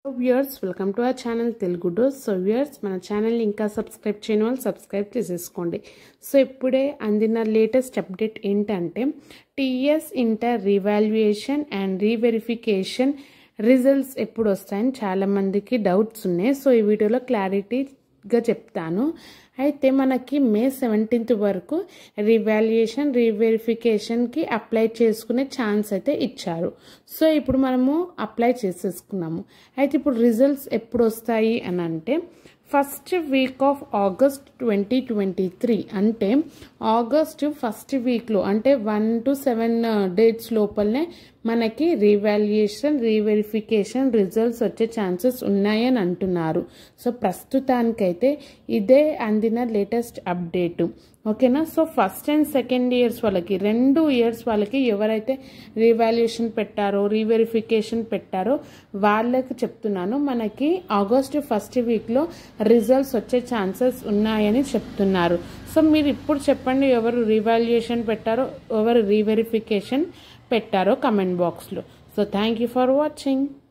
viewers welcome to our channel Telugu dose so viewers మన ఛానల్ని ఇంకా సబ్స్క్రైబ్ చేయని వాళ్ళు సబ్స్క్రైబ్ చేసేసుకోండి సో ఇప్పుడే అందిన లేటెస్ట్ అప్డేట్ ఏంటంటే TS inter revaluation and reverification results ఎప్పుడు వస్తాయని చాలామందికి డౌట్స్ ఉన్నాయి సో ఈ వీడియోలో క్లారిటీగా చెప్తాను అయితే మనకి మే సెవెంటీన్త్ వరకు రివాల్యుయేషన్ రీవెరిఫికేషన్కి అప్లై చేసుకునే ఛాన్స్ అయితే ఇచ్చారు సో ఇప్పుడు మనము అప్లై చేసేసుకున్నాము అయితే ఇప్పుడు రిజల్ట్స్ ఎప్పుడు వస్తాయి అని అంటే first week of August twenty twenty three అంటే ఆగస్ట్ ఫస్ట్ వీక్లో అంటే వన్ టు సెవెన్ డేట్స్ లోపలనే మనకి రీవాల్యుయేషన్ రీవెరిఫికేషన్ రిజల్ట్స్ వచ్చే ఛాన్సెస్ ఉన్నాయని అంటున్నారు సో ప్రస్తుతానికైతే ఇదే అందిన లేటెస్ట్ అప్డేట్ ఓకేనా so first and second years వాళ్ళకి రెండు ఇయర్స్ వాళ్ళకి ఎవరైతే రీవాల్యుయేషన్ పెట్టారో రీవెరిఫికేషన్ పెట్టారో వాళ్ళకి చెప్తున్నాను మనకి ఆగస్ట్ ఫస్ట్ వీక్లో రిజల్ట్స్ వచ్చే ఛాన్సెస్ ఉన్నాయని చెప్తున్నారు సో మీరు ఇప్పుడు చెప్పండి ఎవరు రీవాల్యుయేషన్ పెట్టారో ఎవరు రీవెరిఫికేషన్ పెట్టారో కమెంట్ బాక్స్లో so thank you for watching